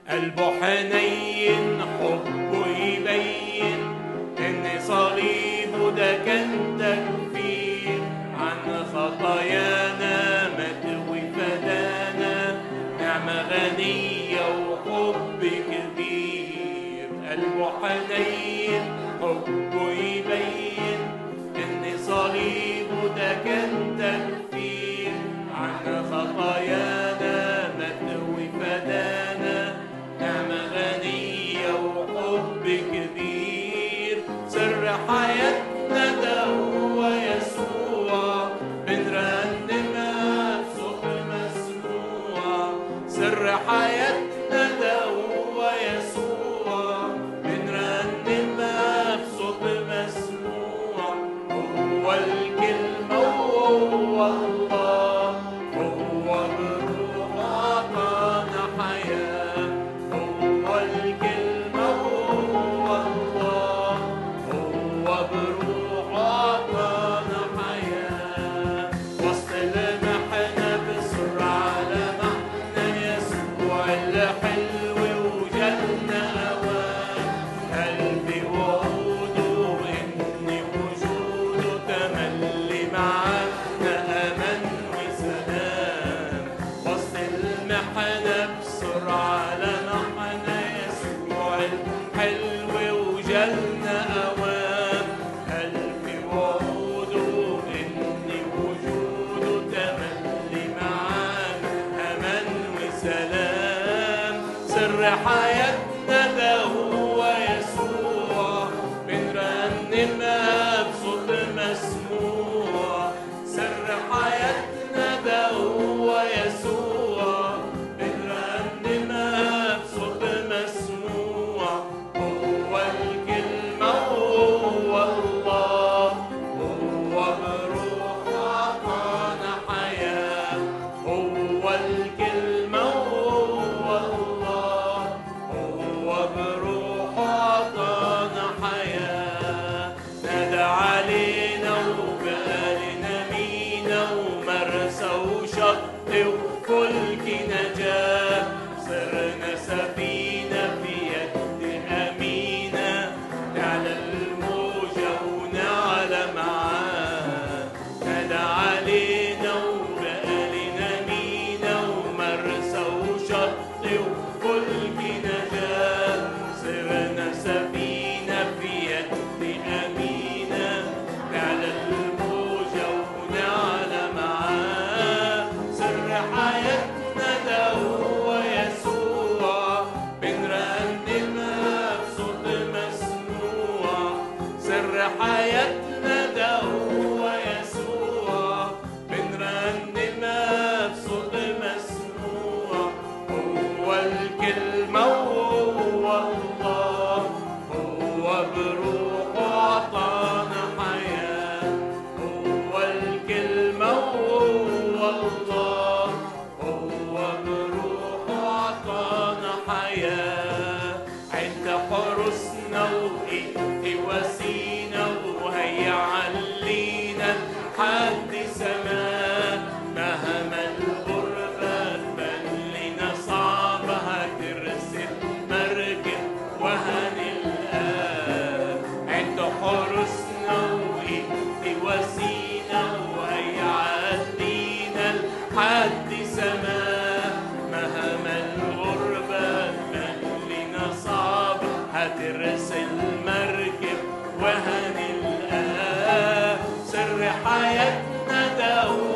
قلبه حنين حبه يبين ان صليبه ده كان تكفير عن خطايانا مات وفدانا نعمة غنية وحب كبير قلبه حنين حبه يبين ان صليبه ده كان تكفير عن خطايانا مات وفدانا نعمة غنية وحب كبير سر حياتنا ده هو يسوع بنرنمها بصوت مسموع سر حياتنا ده هو يسوع بنرنمها بصوت مسموع هو الكلمة وهو الله هو بالروح أعطانا حياة هو الكلمة وهو الله هو بالروح أعطانا حياة وسط المحنة بسر على معنى يسوع الحلو وجالنا أوان قلبي وعوده إن وجوده تملي معانا أمان وسلام وسط المحنة بسر على معنى يسوع الحلو وجالنا أوان قلبي وعوده إن وجوده تملي معانا أمان وسلام سر حياتنا ده هو يسوع بنرنمها بصوت مسموع سر حياتنا ده هو يسوع بنرنمها بصوت مسموع هو الكلمة وهو الله هو بروح أعطانا حياة هو الكلمة وهو الله هو بروح أعطانا حياة نادى علينا وبقى لنا مينا ومرسى وشط وفلك نجاة صرنا سفينة في يد أمينة نعلى الموجة ونعلى معاه نادى علينا وبقى لنا مينا ومرسى وشط وفلك نجاة صرنا سفينة في يد أمينة نعلى الموجة ونعلى معاه سر حياتنا ده هو يسوع بنرنمها بصوت مسموع سر حياتنا ده هو يسوع بنرنمها بصوت مسموع هو الكلمة وهو الله هو بروح أعطانا حياة هو الكلمة وهو الله هو بروح أعطانا حياة عند حرسنا وإنت وسينا وهي علينا لحد سماء مهما الغربة تبان لنا صعبة هترسل مركب وهنلقاه عند حرسنا وإنت وسينا وهي علينا لحد سماء مهما الغربة تبان لنا صعب هترسل مركب وهنلقاه سر حياتنا ده هو